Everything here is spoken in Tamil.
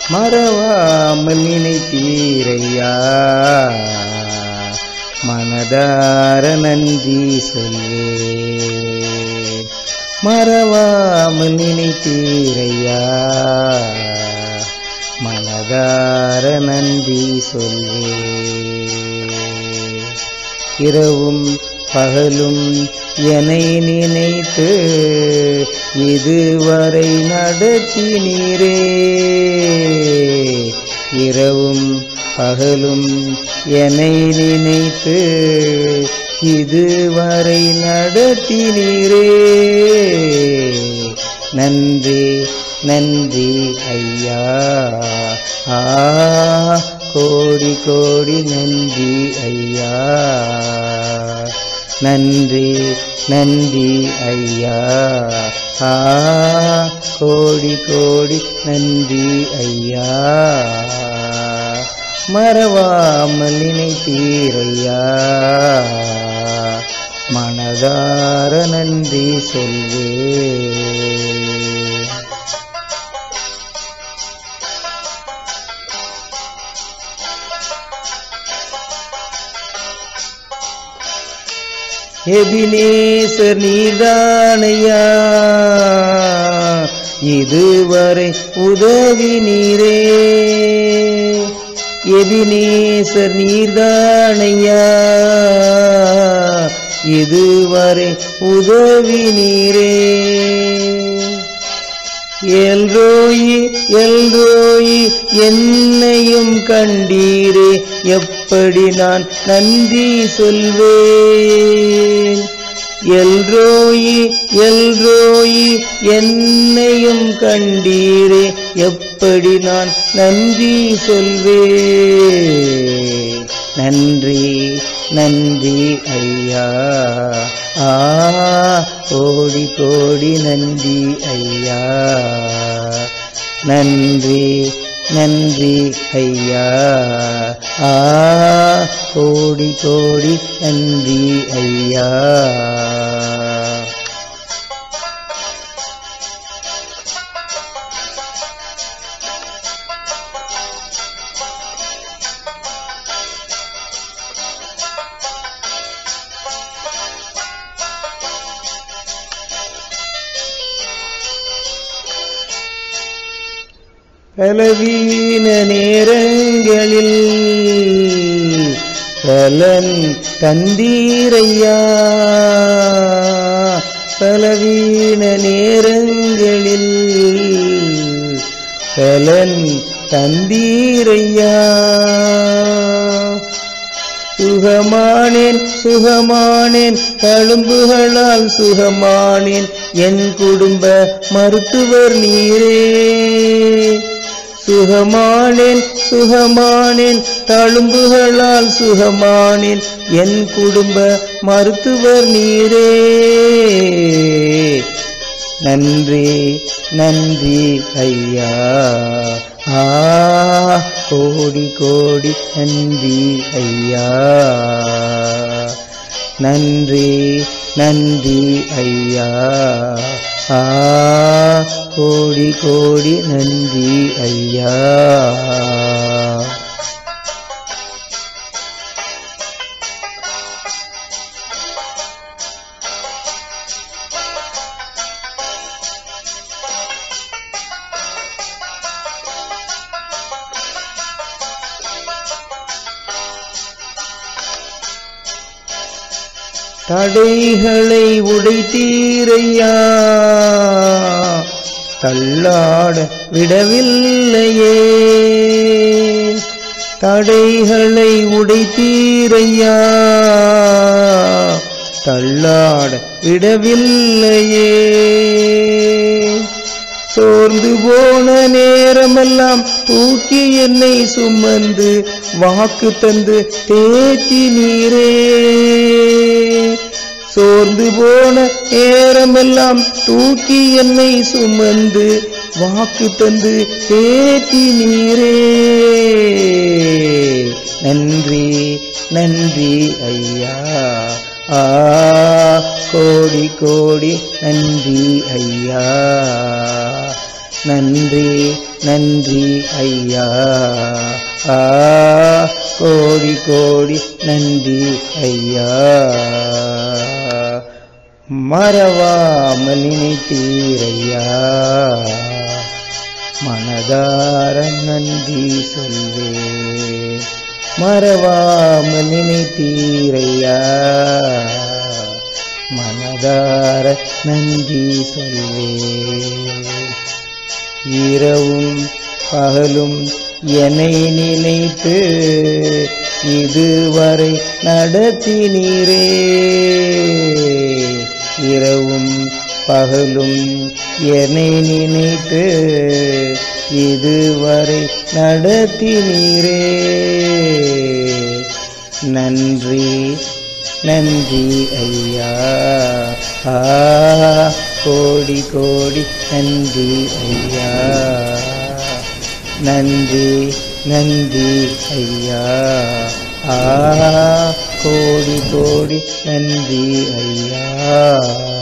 மறவாமல் நினைத்தீரையா மனதார நன்றி சொல்வேன் மறவாமல் நினைத்தீரையா மனதார நன்றி சொல்வேன் இரவும் பகலும் என்னை நினைத்து இதுவரை நடத்தினீரே இரவும் பகலும் என்னை நினைத்து இதுவரை நடத்தினீரே நன்றி நன்றி ஐயா ஆ கோடி கோடி நன்றி ஐயா நன்றி நன்றி ஐயா ஆ கோடி கோடி நன்றி ஐயா மறவாமல் நினைத்தீரையா மனதார நன்றி சொல்வேன் எபினேசர் நீதானையா இதுவரை உதவி நீரே எபினேசர் நீர்தானையா இதுவரை உதவி நீரே எல்ரோயி எல்ரோயி என்னையும் கண்டீரே எப்படி நான் நன்றி சொல்வேன் எல்ரோயி எல்ரோயி என்னையும் கண்டீரே எப்படி நான் நன்றி சொல்வேன் நன்றி நன்றி ஐயா ஆ கோடி கோடி நன்றி ஐயா நன்றி நன்றி ஐயா ஆ கோடி கோடி நன்றி ஐயா பலவீன நேரங்களில் பலன் தந்தீரையா பலவீன நேரங்களில் பலன் தந்தீரையா சுகமானேன் சுகமானேன் தழும்புகளால் சுகமானேன் என் குடும்ப மருத்துவர் நீரே சுகமானேன் சுகமானேன் தழும்புகளால் சுகமானேன் என் குடும்ப மருத்துவர் நீரே நன்றி நன்றி ஐயா ஆ கோடி கோடி நன்றி ஐயா நன்றி நன்றி ஐயா ஆ கோடி கோடி நன்றி ஐயா தடைகளை உடைத்தீரையா தள்ளாட விடவில்லையே தடைகளை உடைத்தீரையா தள்ளாட விடவில்லையே சோர்ந்து போன நேரமெல்லாம் தூக்கி என்னை சுமந்து வாக்கு தந்து தேத்தி நீரே சோர்ந்து போன நேரமெல்லாம் தூக்கி என்னை சுமந்து வாக்கு தந்து தேத்தி நீரே நன்றி நன்றி ஐயா ஆ கோடி கோடி நன்றி ஐயா நன்றி நன்றி ஐயா ஆ கோடி கோடி நன்றி ஐயா மறவாமல் நினைத்தீரையா மனதார நன்றி சொல்வேன் மறவாமல் நினைத்தீரையா மனதார நன்றி சொல்வேன் இரவும் பகலும் என்னை நினைத்து இதுவரை நடத்தினீரே இரவும் பகலும் என்னை நினைத்து இதுவரை நடத்தினீரே நன்றி நன்றி ஐயா ஆ கோடி கோடி நன்றி ஐயா நன்றி நன்றி ஐயா ஆ கோடி கோடி நன்றி ஐயா